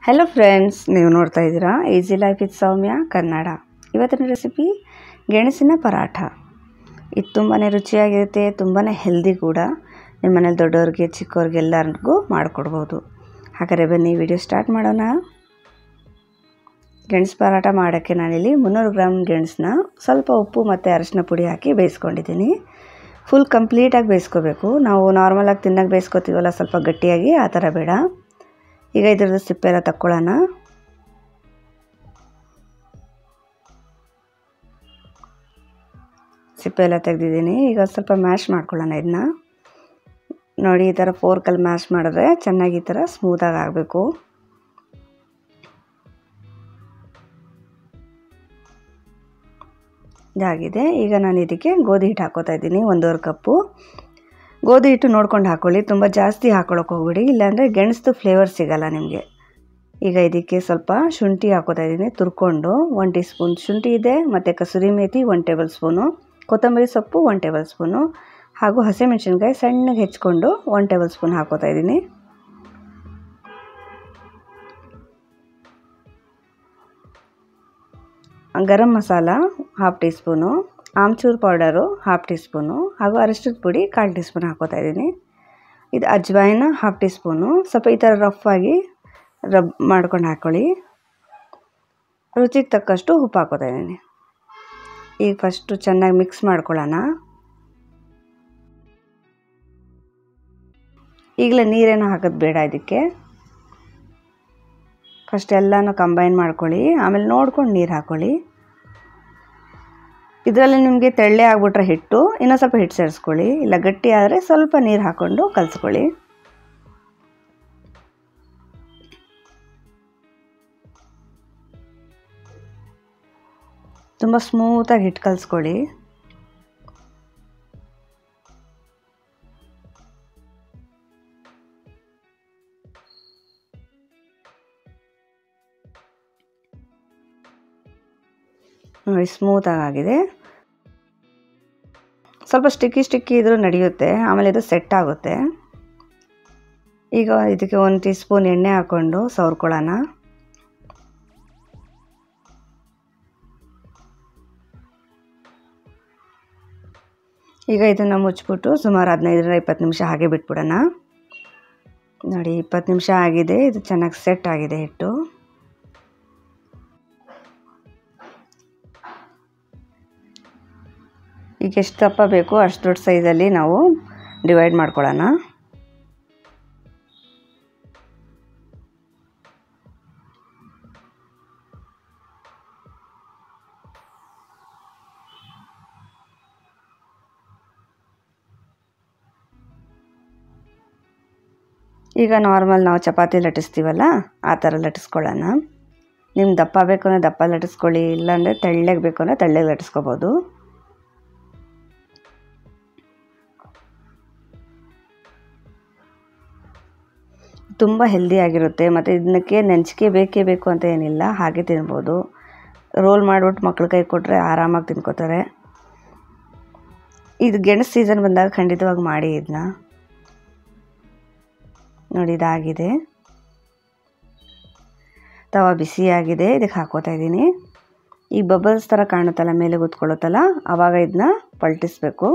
hello friends ನೀವು ನೋಡ್ತಾ ಇದ್ದೀರಾ easy life with Soumya Kannada ಇವತ್ತಿನ ರೆಸಿಪಿ ಗೆಣಸಿನ ಪರಾಠ ಇದು ತುಂಬಾ ರುಚಿಯಾಗಿರುತ್ತೆ ತುಂಬಾ ಹೆಲ್ದಿ ಕೂಡ ನಿಮ್ಮ ಮನೇಲಿ ದೊಡ್ಡವ್ರಿಗೆ ಚಿಕ್ಕವ್ರಿಗೆ ಎಲ್ಲರಿಗೂ ಮಾಡಿಕೊಡ್ಬೋದು ಹಾಗಾದರೆ ಬನ್ನಿ ವಿಡಿಯೋ ಸ್ಟಾರ್ಟ್ ಮಾಡೋಣ ಗೆಣಸು ಪರಾಟ ಮಾಡೋಕ್ಕೆ ನಾನಿಲ್ಲಿ ಮುನ್ನೂರು ಗ್ರಾಮ್ ಗೆಣಸನ್ನ ಸ್ವಲ್ಪ ಉಪ್ಪು ಮತ್ತು ಅರಶಿನ ಪುಡಿ ಹಾಕಿ ಬೇಯಿಸ್ಕೊಂಡಿದ್ದೀನಿ ಫುಲ್ ಕಂಪ್ಲೀಟಾಗಿ ಬೇಯಿಸ್ಕೋಬೇಕು ನಾವು ನಾರ್ಮಲಾಗಿ ತಿನ್ನೋಕೆ ಬೇಯಿಸ್ಕೊತೀವಲ್ಲ ಸ್ವಲ್ಪ ಗಟ್ಟಿಯಾಗಿ ಆ ಥರ ಬೇಡ ಈಗ ಇದ್ರದ್ದು ಸಿಪ್ಪೆ ಎಲ್ಲ ತಕ್ಕೊಳ್ಳೋಣ ಸಿಪ್ಪೆ ಎಲ್ಲ ತೆಗೆದಿದ್ದೀನಿ ಈಗ ಸ್ವಲ್ಪ ಮ್ಯಾಶ್ ಮಾಡ್ಕೊಳ್ಳೋಣ ಇದನ್ನ ನೋಡಿ ಈ ಥರ ಫೋರ್ಕಲ್ಲಿ ಮ್ಯಾಶ್ ಮಾಡಿದ್ರೆ ಚೆನ್ನಾಗಿ ಈ ಥರ ಸ್ಮೂತಾಗಿ ಆಗಬೇಕು ಇದಾಗಿದೆ ಈಗ ನಾನು ಇದಕ್ಕೆ ಗೋಧಿ ಹಿಟ್ಟು ಹಾಕೋತಾ ಇದ್ದೀನಿ ಒಂದೂವರೆ ಕಪ್ಪು ಗೋಧಿ ಹಿಟ್ಟು ನೋಡ್ಕೊಂಡು ಹಾಕ್ಕೊಳ್ಳಿ ತುಂಬ ಜಾಸ್ತಿ ಹಾಕೊಳ್ಳೋಕೆ ಹೋಗ್ಬಿಡಿ ಇಲ್ಲಾಂದರೆ ಗೆಣಸ್ದು ಫ್ಲೇವರ್ ಸಿಗಲ್ಲ ನಿಮಗೆ ಈಗ ಇದಕ್ಕೆ ಸ್ವಲ್ಪ ಶುಂಠಿ ಹಾಕೋತಾ ಇದ್ದೀನಿ ತುರ್ಕೊಂಡು ಒನ್ ಟೀ ಸ್ಪೂನ್ ಶುಂಠಿ ಇದೆ ಮತ್ತು kasuri methi one tablespoon ಕೊತ್ತಂಬರಿ ಸೊಪ್ಪು ಒನ್ ಟೇಬಲ್ ಸ್ಪೂನು ಹಾಗೂ ಹಸಿಮೆಣಸಿನ್ಕಾಯಿ ಸಣ್ಣಗೆ ಹೆಚ್ಕೊಂಡು ಒನ್ ಟೇಬಲ್ ಸ್ಪೂನ್ ಹಾಕೋತಾ ಇದ್ದೀನಿ garam masala half teaspoon amchur powder half teaspoon ಹಾಗೂ ಅರಿಶಿದ ಪುಡಿ ಕಾಲು ಟೀ ಸ್ಪೂನ್ ಹಾಕೋತಾ ಇದ್ದೀನಿ ಇದು ಅಜ್ವಾಯಿನ ಹಾಫ್ ಟೀ ಸ್ಪೂನು ಸ್ವಲ್ಪ ಈ ಥರ ರಫ್ ಆಗಿ ರಬ್ ಮಾಡ್ಕೊಂಡು ಹಾಕ್ಕೊಳ್ಳಿ ರುಚಿಗೆ ತಕ್ಕಷ್ಟು ಉಪ್ಪು ಹಾಕೋತಾ ಇದ್ದೀನಿ ಈಗ ಫಸ್ಟು ಚೆನ್ನಾಗಿ ಮಿಕ್ಸ್ ಮಾಡ್ಕೊಳ್ಳೋಣ ಈಗಲೇ ನೀರೇನು ಹಾಕೋದು ಬೇಡ ಇದಕ್ಕೆ ಫಸ್ಟ್ ಎಲ್ಲನೂ ಕಂಬೈನ್ ಮಾಡ್ಕೊಳ್ಳಿ ಆಮೇಲೆ ನೋಡ್ಕೊಂಡು ನೀರು ಹಾಕ್ಕೊಳ್ಳಿ ಇದರಲ್ಲಿ ನಿಮಗೆ ತೆಳ್ಳೆ ಆಗ್ಬಿಟ್ರೆ ಹಿಟ್ಟು ಇನ್ನೂ ಸ್ವಲ್ಪ ಹಿಟ್ಟು ಸೇರಿಸ್ಕೊಳ್ಳಿ ಇಲ್ಲ ಗಟ್ಟಿ ಆದರೆ ಸ್ವಲ್ಪ ನೀರು ಹಾಕ್ಕೊಂಡು ಕಲಿಸ್ಕೊಳ್ಳಿ ತುಂಬ ಸ್ಮೂತಾಗಿ ಹಿಟ್ಟು ಕಲಿಸ್ಕೊಳ್ಳಿ ನೋಡಿ ಸ್ಮೂತಾಗಿ ಆಗಿದೆ ಸ್ವಲ್ಪ ಸ್ಟಿಕ್ಕಿ ಸ್ಟಿಕ್ಕಿ ಇದ್ರೂ ನಡೆಯುತ್ತೆ ಆಮೇಲೆ ಇದು ಸೆಟ್ ಆಗುತ್ತೆ ಈಗ ಇದಕ್ಕೆ ಒಂದು ಟೀ ಸ್ಪೂನ್ ಎಣ್ಣೆ ಹಾಕ್ಕೊಂಡು ಸವರ್ಕೊಳ್ಳೋಣ ಈಗ ಇದನ್ನು ಮುಚ್ಚಿಬಿಟ್ಟು ಸುಮಾರು ಹದಿನೈದರಿಂದ ಇಪ್ಪತ್ತು ನಿಮಿಷ ಹಾಗೆ ಬಿಟ್ಬಿಡೋಣ ನೋಡಿ ಇಪ್ಪತ್ತು ನಿಮಿಷ ಆಗಿದೆ ಇದು ಚೆನ್ನಾಗಿ ಸೆಟ್ ಆಗಿದೆ ಹಿಟ್ಟು ಈಗ ಎಷ್ಟು ದಪ್ಪ ಬೇಕು ಅಷ್ಟು ದೊಡ್ಡ ಸೈಜಲ್ಲಿ ನಾವು ಡಿವೈಡ್ ಮಾಡ್ಕೊಳ್ಳೋಣ ಈಗ ನಾರ್ಮಲ್ ನಾವು ಚಪಾತಿ ಲಟ್ಟಿಸ್ತೀವಲ್ಲ ಆ ಥರ ಲಟ್ಟಿಸ್ಕೊಳ್ಳೋಣ ನಿಮ್ಗೆ ದಪ್ಪ ಬೇಕು ಅಂದರೆ ದಪ್ಪ ಲಟ್ಟಿಸ್ಕೊಳ್ಳಿ ಇಲ್ಲಾಂದರೆ ತೆಳ್ಳಗೆ ಬೇಕು ಅಂದರೆ ತೆಳ್ಳಗೆ ಲಟ್ಟಿಸ್ಕೊಬೋದು ತುಂಬ ಹೆಲ್ದಿಯಾಗಿರುತ್ತೆ ಮತ್ತು ಇದಕ್ಕೆ ನೆಂಚಿಕೆ ಬೇಕೇ ಬೇಕು ಅಂತ ಏನಿಲ್ಲ ಹಾಗೆ ತಿನ್ಬೋದು ರೋಲ್ ಮಾಡಿಬಿಟ್ಟು ಮಕ್ಳ ಕೈ ಕೊಟ್ಟರೆ ಆರಾಮಾಗಿ ತಿನ್ಕೋತಾರೆ ಇದು ಗೆಣಸು ಸೀಸನ್ ಬಂದಾಗ ಖಂಡಿತವಾಗಿ ಮಾಡಿ ಇದನ್ನ ನೋಡಿ ಇದಾಗಿದೆ ತವ ಬಿಸಿಯಾಗಿದೆ ಇದಕ್ಕೆ ಹಾಕೋತಾ ಇದ್ದೀನಿ ಈ ಬಬಲ್ಸ್ ಥರ ಕಾಣುತ್ತಲ್ಲ ಮೇಲೆ ಕೂತ್ಕೊಳ್ಳುತ್ತಲ್ಲ ಆವಾಗ ಇದನ್ನ ಪಲ್ಟಿಸ್ಬೇಕು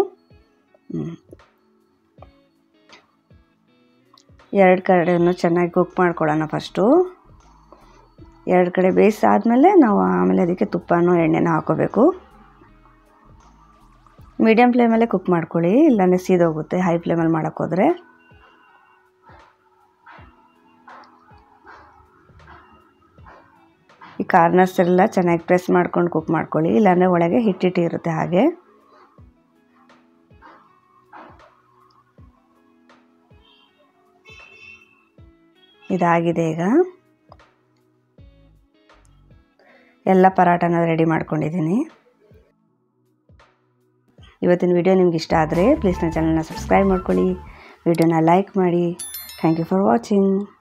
ಎರಡು ಕಡೆಯನ್ನು ಚೆನ್ನಾಗಿ ಕುಕ್ ಮಾಡ್ಕೊಳ್ಳೋಣ ಫಸ್ಟು ಎರಡು ಕಡೆ ಬೇಯಿಸಾದ್ಮೇಲೆ ನಾವು ಆಮೇಲೆ ಅದಕ್ಕೆ ತುಪ್ಪನೋ ಎಣ್ಣೆನೋ ಹಾಕೋಬೇಕು ಮೀಡಿಯಮ್ ಫ್ಲೇಮಲ್ಲೇ ಕುಕ್ ಮಾಡ್ಕೊಳ್ಳಿ ಇಲ್ಲಾಂದರೆ ಸೀದೋಗುತ್ತೆ ಹೈ ಫ್ಲೇಮಲ್ಲಿ ಮಾಡೋಕ್ಕೋದ್ರೆ ಈ ಕಾರ್ನರ್ಸ್ ಎಲ್ಲ ಚೆನ್ನಾಗಿ ಪ್ರೆಸ್ ಮಾಡ್ಕೊಂಡು ಕುಕ್ ಮಾಡ್ಕೊಳ್ಳಿ ಇಲ್ಲಾಂದರೆ ಒಳಗೆ ಹಿಟ್ಟಿಟ್ಟು ಇರುತ್ತೆ ಹಾಗೆ ಇದಾಗಿದೆ ಈಗ ಎಲ್ಲ ಪರಾಟನ ರೆಡಿ ಮಾಡ್ಕೊಂಡಿದ್ದೀನಿ ಇವತ್ತಿನ ವಿಡಿಯೋ ನಿಮ್ಗೆ ಇಷ್ಟ ಆದರೆ ಪ್ಲೀಸ್ ನನ್ನ ಚಾನಲ್ನ ಸಬ್ಸ್ಕ್ರೈಬ್ ಮಾಡ್ಕೊಳ್ಳಿ ವಿಡಿಯೋನ ಲೈಕ್ ಮಾಡಿ ಥ್ಯಾಂಕ್ ಯು ಫಾರ್ ವಾಚಿಂಗ್